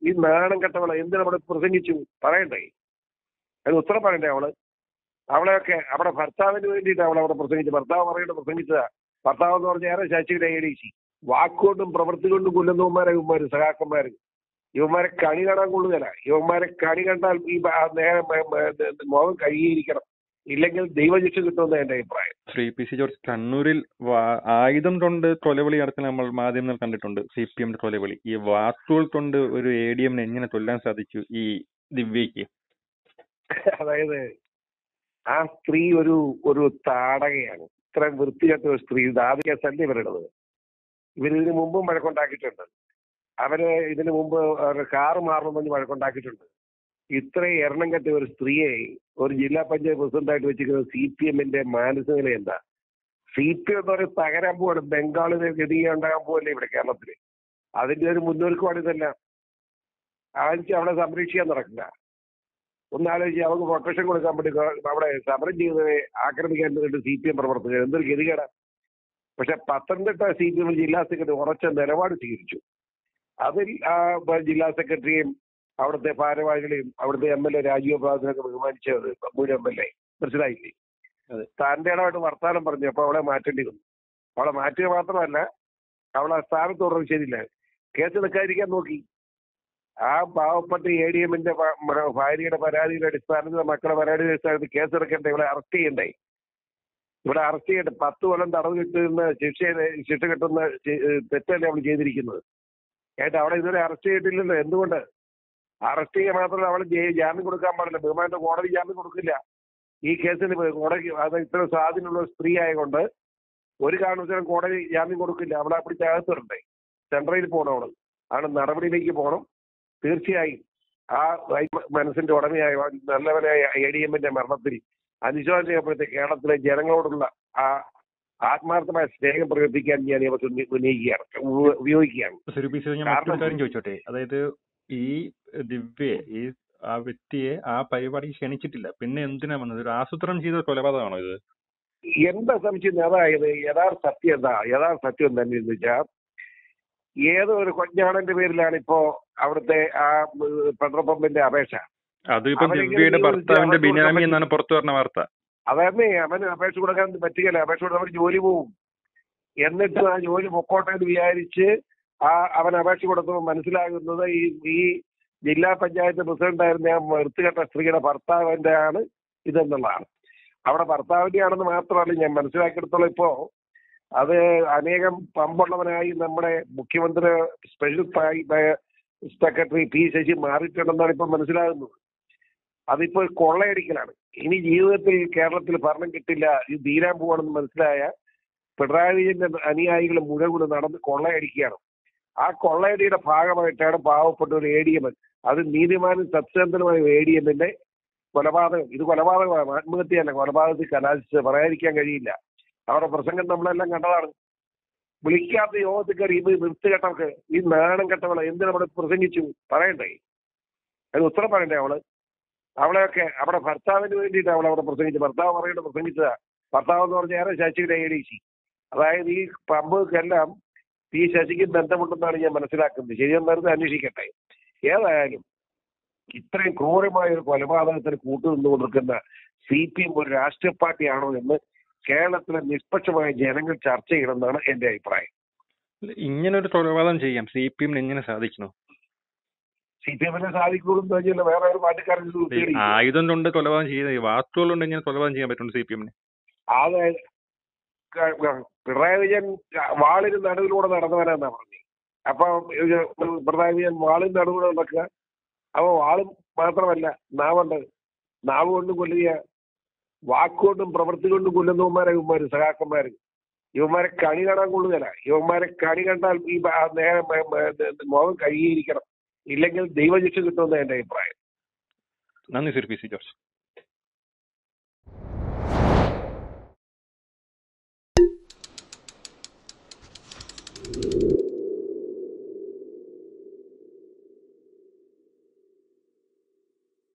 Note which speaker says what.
Speaker 1: ഈ നാണം കെട്ടവളെ എന്തിനാ അവിടെ പ്രസംഗിച്ചു പറയണ്ടേ അത് ഉത്തരം പറയണ്ടേ അവള് അവളെയൊക്കെ അവിടെ ഭർത്താവിന് വേണ്ടിയിട്ട് അവൾ അവിടെ പ്രസംഗിച്ചു ഭർത്താവ് പറയേണ്ട പ്രസംഗിച്ചതാ ഭർത്താവ് എന്ന് പറഞ്ഞാൽ ഏറെ ശശിയുടെ എ ഡി സി വാക്കുകൊണ്ടും പ്രവൃത്തി കൊണ്ടും കൊല്ലുന്നവന്മാരെ ഇവന്മാര് സഹാക്കന്മാര് ഇവന്മാരെ കണി കാണാൻ കൊള്ളുകയല്ല ഇവന്മാരെ കണി കണ്ടാൽ ഈ ബ- ആ നേരെ മ- മ- മുഖം കഴുകിയിരിക്കണം ഇല്ലെങ്കിൽ ദൈവശിക്ഷ കിട്ടുമെന്ന് എന്റെ അഭിപ്രായം
Speaker 2: ശ്രീ പി സി ജോർജ് കണ്ണൂരിൽ വാ- ആയുധം കൊണ്ട് കൊലവിളി നടത്തുന്ന നമ്മൾ മാധ്യമങ്ങൾ കണ്ടിട്ടുണ്ട് സി പി എമ്മിന്റെ കൊലവിളി ഈ വാക്കുകൾ കൊണ്ട് ഒരു എ ഡി എമ്മിനെ എങ്ങനെ കൊല്ലാൻ സാധിച്ചു ഈ ദിവ്യയ്ക്ക്
Speaker 1: അതായത് ആ സ്ത്രീ ഒരു ഒരു താടകയാണ് ഇത്രയും വൃത്തികെട്ട ഒരു സ്ത്രീ ഇത് ആദ്യ കേസല്ലേ ഇവരുടേത് ഇവർ ഇതിനു മുമ്പും വഴക്കുണ്ടാക്കിയിട്ടുണ്ട് അവര് ഇതിനു മുമ്പ് അവരുടെ കാറ് മാറണം പറഞ്ഞ് വഴക്കുണ്ടാക്കിയിട്ടുണ്ട് ഇത്രയും എണ്ണം കെട്ട ഒരു സ്ത്രീയെ ഒരു ജില്ലാ പഞ്ചായത്ത് പ്രസിഡന്റായിട്ട് വെച്ചിരിക്കുന്നത് സി പി എമ്മിന്റെ മാനസികത എന്താ സി പി എം എന്ന് പറയുന്നത് തകരാൻ പോവാണ് ബംഗാളിന് ഗതി ഉണ്ടാകാൻ പോവല്ലേ ഇവിടെ കേരളത്തില് അതിന്റെ ഒരു മുന്നൊരുക്കമാണ് ഇതെല്ലാം ആഴ്ച അവിടെ സംരക്ഷിക്കാൻ നടക്കില്ല ഒന്നാലോചിച്ച് അവർക്ക് പ്രൊട്ടക്ഷൻ കൊടുക്കാൻ വേണ്ടി ഗവ- അവിടെ സമരം ചെയ്തവരെ ആക്രമിക്കാൻ വേണ്ടി സി പി എം പ്രവർത്തകർ എന്തൊരു ഗതികേടാ പക്ഷെ പത്തനംതിട്ട സി പി എം ജില്ലാ സെക്രട്ടറി ഉറച്ച നിലപാട് സ്വീകരിച്ചു അതിൽ ആ ബ- ജില്ലാ സെക്രട്ടറിയും അവിടുത്തെ ഭാരവാഹികളെയും അവിടുത്തെ എം എൽ എ രാജീവ് ബാബുവിനൊക്കെ ബഹുമാനിച്ചത് മുൻ എം എൽ എ മനസ്സിലായില്ലേ
Speaker 2: അതെ.
Speaker 1: തന്റെ ഇടമായിട്ട് വർത്താനം പറഞ്ഞു അപ്പൊ അവളെ മാറ്റേണ്ടി വന്നു അവളെ മാറ്റുക മാത്രമല്ല അവളെ ആ സ്ഥാനത്ത് തുടർന്ന് ശരിയില്ല കേസ് നിൽക്കാതിരിക്കാൻ നോക്കി ആ പാവപ്പെട്ട എ ഡി എമ്മിന്റെ ഭാര്യയുടെ പരാതിയുടെ അടിസ്ഥാനത്തിൽ മക്കളെ പരാതിയുടെ അടിസ്ഥാനത്തിൽ കേസ് എടുക്കണ്ടേ ഇവിടെ അറസ്റ്റ് ചെയ്യണ്ടേ ഇവിടെ അറസ്റ്റ് ചെയ്യട്ടെ പത്ത് കൊല്ലം തടവ് കിട്ടുന്ന ശിക്ഷ ശിക്ഷ കിട്ടുന്ന ചെ- തെറ്റല്ലേ അവൾ ചെയ്തിരിക്കുന്നത് ഏട്ടാ അവിടെ ഇതുവരെ അറസ്റ്റ് ചെയ്തിട്ടില്ലല്ലോ എന്തുകൊണ്ട് അറസ്റ്റ് ചെയ്യുക മാത്രമല്ല അവൾ ജയി- ജാമ്യം കൊടുക്കാൻ പാടില്ല ബഹുമാനത്തെ കോടതി ജാമ്യം കൊടുക്കില്ല ഈ കേസിന് ഇപ്പൊ കോടതി അത് ഇത്ര സ്വാധീനമുള്ള സ്ത്രീ ആയതുകൊണ്ട് ഒരു കാരണവശാലും കോടതി ജാമ്യം കൊടുക്കില്ല അവളെ പിടിച്ച് അകത്ത് വരണ്ടേ സെൻട്രയിൽ പോകണം അവള് ആണ് നടപടിയിലേക്ക് പോകണം തീർച്ചയായും ആ വൈ- മനസ്സിന്റെ ഉടമയായ നല്ലവനായ എ ഡി എമ്മിന്റെ മരണത്തിൽ അനുശോചനം ചെയ്യപ്പെടുത്ത കേരളത്തിലെ ജനങ്ങളോടുള്ള ആ ആത്മാർത്ഥമായ സ്നേഹം പ്രകടിപ്പിക്കാൻ ഞാൻ ഇവർക്ക് ഉന്ന- ഉന്നയിക്കുകയാണ് ഉപ- ഉപയോഗിക്കുകയാണ്
Speaker 2: ശ്രീ പി സി ജോർജ് ഞാൻ
Speaker 1: കാരണം-
Speaker 2: മറ്റൊരു കാര്യം ചോദിച്ചോട്ടെ അതായത് ഈ ദിവ്യയെ ഈ ആ വ്യക്തിയെ ആ പരിപാടി ക്ഷണിച്ചിട്ടില്ല പിന്നെ എന്തിനാ വന്നത് ഒരു ആസൂത്രണം ചെയ്ത കൊലപാതകമാണോ ഇത്
Speaker 1: എന്താ സംശയം അതായത് യഥാർത്ഥ സത്യം എന്താ യഥാർത്ഥ സത്യം എന്താണെന്ന് എന്ന് വെച്ചാൽ ഏതോ ഒരു കൊഞ്ഞാണന്റെ പേരിലാണ് ഇപ്പോ അവിടുത്തെ ആ ഉം, പെട്രോൾ പമ്പിന്റെ അപേക്ഷ
Speaker 2: അത് ഇപ്പൊ
Speaker 1: അവരെങ്ങനെ
Speaker 2: ദിവ്യയുടെ
Speaker 1: നിയോഗിച്ച്
Speaker 2: ഭർത്താവിന്റെ
Speaker 1: അവർക്ക് കൊടുക്കാൻ
Speaker 2: ബിനാമി എന്നാണ് പുറത്തു വരുന്ന വാർത്ത
Speaker 1: അതായത് അവന് അപേക്ഷ കൊടുക്കാൻ പറ്റുകയില്ല അപേക്ഷ കൊടുക്കാൻ അവന് ജോലി പോവും എന്നിട്ട് ആ ജോലി പൊക്കോട്ടെ എന്ന് വിചാരിച്ച് ആ അവൻ അപേക്ഷ കൊടുക്കുമ്പോൾ മനസ്സിലാകുന്നത് ഈ ഈ ജില്ലാ പഞ്ചായത്ത് പ്രസിഡന്റായിരുന്ന ആ വൃത്തികെട്ട സ്ത്രീയുടെ ഭർത്താവിന്റെ ആണ് ഇതെന്നുള്ളതാണ് അവിടെ ഭർത്താവിന്റെ ആണെന്ന് മാത്രമല്ല ഞാൻ മനസ്സിലാക്കിയെടുത്തോളം ഇപ്പോ അത് അനേകം പമ്പുള്ളവനായി നമ്മുടെ മുഖ്യമന്ത്രി സ്പെഷ്യൽ സെക്രട്ടറി പി ശശി മാറിയിട്ടുണ്ടെന്നാണ് ഇപ്പൊ മനസ്സിലാകുന്നത് അതിപ്പോ കൊള്ളയടിക്കലാണ് ഇനി ജീവിതത്തിൽ കേരളത്തിൽ ഭരണം കിട്ടില്ല ഇത് തീരാൻ പോവാണെന്ന് മനസ്സിലായ പിണറായി വിജയന്റെ അനുയായികൾ മുഴുവൻ നടന്ന് കൊള്ളയടിക്കുകയാണ് ആ കൊള്ളയടിയുടെ ഭാഗമായിട്ടാണ് പാവപ്പെട്ട ഒരു എ ഡി എം അത് നീതിമാനും സത്യസന്ധനുമായ എ ഡി എമ്മിന്റെ കൊലപാതകം ഇത് കൊലപാതകമാണ് ആത്മഹത്യയല്ല കൊലപാതകത്തിൽ കലാശിച്ച് പറയാതിരിക്കാൻ കഴിയില്ല അവരുടെ പ്രസംഗം നമ്മളെല്ലാം കണ്ടതാണ് വിളിക്കാത്ത യോഗത്തിൽ കയറി ഇത് നിർത്തുകെട്ടവർക്ക് ഈ നാണം കെട്ടവളെ എന്തിനവിടെ പ്രസംഗിച്ചു പറയണ്ടേ അത് ഉത്തരം പറയണ്ടേ അവള് അവളെയൊക്കെ അവിടെ ഭർത്താവിന് വേണ്ടിയിട്ട് അവൾ അവിടെ പ്രസംഗിച്ചു ഭർത്താവ് പറയേണ്ട പ്രസംഗിച്ചതാ ഭർത്താവ് എന്ന് പറഞ്ഞാൽ ഏറെ ശശിയുടെ എ ഡി സി അതായത് ഈ പമ്പുകൾക്കെല്ലാം ഈ ശശിക്ക് ബന്ധമുണ്ടെന്നാണ് ഞാൻ മനസ്സിലാക്കുന്നത് ശരിയെന്നറിഞ്ഞ് അന്വേഷിക്കട്ടെ ഏതായാലും ഇത്രയും ക്രൂരമായ ഒരു കൊലപാതകത്തിന് കൂട്ടുനിന്നുകൊണ്ടിരിക്കുന്ന സി പി എം ഒരു രാഷ്ട്രീയ പാർട്ടിയാണോ എന്ന് കേരളത്തിലെ നിഷ്പക്ഷമായ ജനങ്ങൾ ചർച്ച ചെയ്യണമെന്നാണ് എന്റെ അഭിപ്രായം
Speaker 2: ഇങ്ങനെ ഒരു കൊലപാതകം ചെയ്യാം സി പി എമ്മിന് എങ്ങനെ സാധിക്കുന്നു
Speaker 1: സി പി എമ്മിനെ സാധിക്കുള്ളൂ എന്ന് വെച്ചാൽ വേറെ ഒരു പാർട്ടിക്കാരൻ ഇത്
Speaker 2: ഈ
Speaker 1: ഉത്തേടി.
Speaker 2: ആയുധം കൊണ്ട് കൊലപാതകം ചെയ്ത വാക്കുകൾ കൊണ്ട് എങ്ങനെ കൊലപാതകം ചെയ്യാൻ പറ്റും സി പി എമ്മിന്
Speaker 1: അതായത് ക- ക- പിണറായി വിജയൻ വാളിന് നടുവിലൂടെ നടന്നവനാന്നാ പറഞ്ഞത് അപ്പൊ ഇത് പിണറായി വിജയൻ വാളിന് നടുവിലൂടെ നടക്കുക അപ്പൊ വാളും മാത്രമല്ല നാവുണ്ട് നാവ് കൊണ്ടും കൊല്ലുക വാക്കുകൊണ്ടും പ്രവൃത്തി കൊണ്ടും കൊല്ലുന്നവന്മാരെ ഇവന്മാര് സഹാക്കന്മാര് ഇവന്മാരെ കണി കാണാൻ കൊള്ളുകയല്ല ഇവന്മാരെ കണി കണ്ടാൽ ഈ ബ- ആ നേരെ മ- മ- മുഖം കഴുകിയിരിക്കണം ഇല്ലെങ്കിൽ ദൈവശിക്ഷ കിട്ടുമെന്ന് എന്റെ അഭിപ്രായം
Speaker 2: നന്ദി ശ്രീ പി സി ജോർജ്